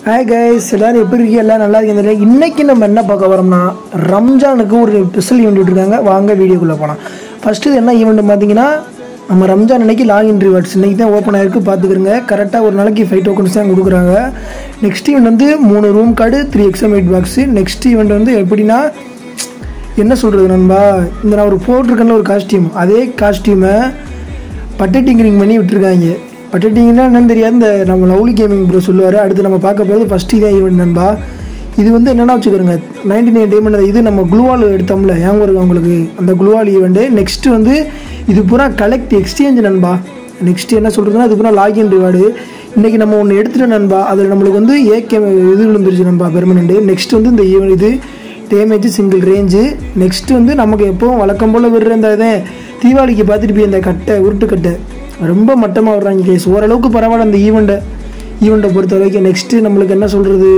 hi guys எல்லாரும் எப்படி இருக்கீங்க எல்லாம் நல்லா இருக்கீங்க தெரியல இன்னைக்கு நம்ம என்ன பார்க்க வரோம்னா ரம்ஜானுக்கு ஒரு ஸ்பெஷல் ஈவெண்ட் விட்டுருக்காங்க வாங்க வீடியோக்குள்ளே போகலாம் ஃபஸ்ட்டு என்ன ஈவெண்ட் பார்த்தீங்கன்னா நம்ம ரம்ஜான் அன்னைக்கு லாகின் ரிவார்ட்ஸ் இன்னைக்கு தான் ஓப்பன் ஆயிருக்கு பார்த்துக்கிறங்க கரெக்டாக ஒரு நாளைக்கு ஃபைவ் டோக்கன்ஸ் தான் கொடுக்குறாங்க நெக்ஸ்ட் ஈவெண்ட் வந்து மூணு room card three exam eight box next event வந்து எப்படின்னா என்ன சொல்கிறது நண்பா இந்த நான் ஒரு போட்டிருக்கேன்ல ஒரு காஸ்டியூம் அதே காஸ்டியூமை பட்டட்டிங்கரிங் பண்ணி விட்டுருக்காங்க பட்டட்டிங்னா என்னன்னு தெரியாது இந்த நம்ம லவ்லி கேமிங் ப்ரோ சொல்லுவார் அடுத்து நம்ம பார்க்க போகிறது ஃபஸ்ட் இதே ஈவெண்ட் நண்பா இது வந்து என்னென்னா வச்சுக்கிறோங்க நைன்டி நைன் டைமண்ட் இது நம்ம குளுவால் எடுத்தோம்ல ஏங்க இருக்கு உங்களுக்கு அந்த குளுவால் ஈவெண்ட்டு நெக்ஸ்ட்டு வந்து இது பூரா கலெக்ட் எக்ஸ்சேஞ்ச் நண்பா நெக்ஸ்ட் என்ன சொல்கிறதுனா இது பூரா லாகின் ரிவார்டு இன்றைக்கி நம்ம ஒன்று எடுத்துட்டோம் நண்பா அதில் நம்மளுக்கு வந்து ஏகே இது விழுந்துருச்சு நண்பா பெர்மனெண்ட்டு நெக்ஸ்ட் வந்து இந்த ஈவெண்ட் இது டேமேஜ் சிங்கிள் ரேஞ்சு நெக்ஸ்ட் வந்து நமக்கு எப்பவும் வழக்கம் போல் விடுற இந்த இதை தீபாவளிக்கு பார்த்துட்டு போய் இந்த கட்டை உருட்டு கட்டை ரொம்ப மட்டமாக வர்றாங்க கேஸ் ஓரளவுக்கு பரவாயில்ல அந்த ஈவெண்ட்டை ஈவெண்ட்டை பொறுத்த வரைக்கும் நெக்ஸ்ட்டு நம்மளுக்கு என்ன சொல்கிறது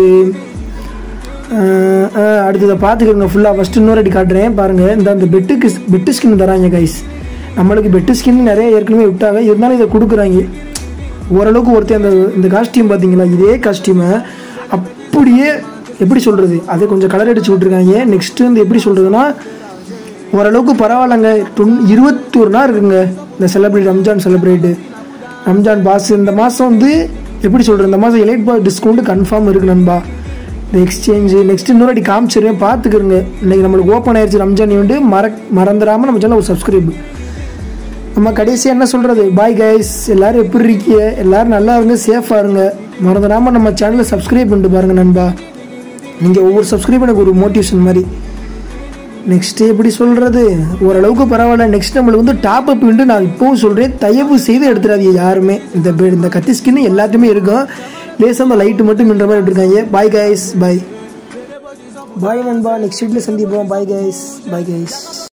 அடுத்ததை பார்த்துக்கிறோங்க ஃபுல்லாக ஃபஸ்ட்டு இன்னொரு அடி காட்டுறேன் பாருங்கள் இந்த அந்த பெட்டுக்கு பெட்டு ஸ்கின் தராங்க கைஸ் நம்மளுக்கு பெட்டு ஸ்கின் நிறைய ஏற்கனவே விட்டாங்க இருந்தாலும் இதை கொடுக்குறாங்க ஓரளவுக்கு ஒருத்தர் அந்த இந்த காஸ்டியூம் பார்த்தீங்களா இதே காஸ்டியூமை அப்படியே எப்படி சொல்கிறது அதை கொஞ்சம் கலர் அடிச்சு விட்ருக்காங்க நெக்ஸ்ட்டு வந்து எப்படி சொல்கிறதுனா ஓரளவுக்கு பரவாயில்லைங்க டொன் இருபத்தி ஒரு நாள் இருக்குங்க இந்த celebrate Ramzan celebrate Ramzan pass இந்த மாதம் வந்து எப்படி சொல்கிறது இந்த மாதம் எலைட் பாஸ் டிஸ்கவுண்ட் கன்ஃபார்ம் இருக்கு நண்பா இந்த எக்ஸ்சேஞ்சு நெக்ஸ்ட் இன்னொரு அடி காமிச்சிருவேன் பார்த்துக்கிறங்க இன்றைக்கி நம்மளுக்கு ஓப்பன் ஆயிடுச்சு ரம்ஜான் வந்து மற மறந்துடாமல் நம்ம சேனல் ஒரு சப்ஸ்கிரைப் நம்ம கடைசியாக என்ன சொல்கிறது பாய் கைஸ் எல்லோரும் எப்படி இருக்கீங்க எல்லோரும் நல்லா இருங்க சேஃபாக இருங்க மறந்துடாமல் நம்ம சேனலை சப்ஸ்கிரைப் பண்ணிட்டு பாருங்கள் நண்பா நீங்கள் ஒவ்வொரு சப்ஸ்கிரைப் எனக்கு ஒரு மோட்டிவேஷன் மாதிரி நெக்ஸ்ட்டு எப்படி சொல்கிறது ஓரளவுக்கு பரவாயில்ல நெக்ஸ்ட் நம்மளுக்கு வந்து டாப் அப் வந்து நான் இப்போவும் சொல்கிறேன் தயவு செய்து எடுத்துடாதீங்க யாருமே இந்த பெ- இந்த கத்தி ஸ்கின் எல்லாத்துமே இருக்கும் லேசாக லைட்டு மட்டும் மின்ற மாதிரி எடுத்துருக்காங்க பாய் கைஸ் பாய் பாய் நண்பா நெக்ஸ்ட் வீட்டில் சந்திப்போம் பாய் கைஸ் பாய் கைஸ்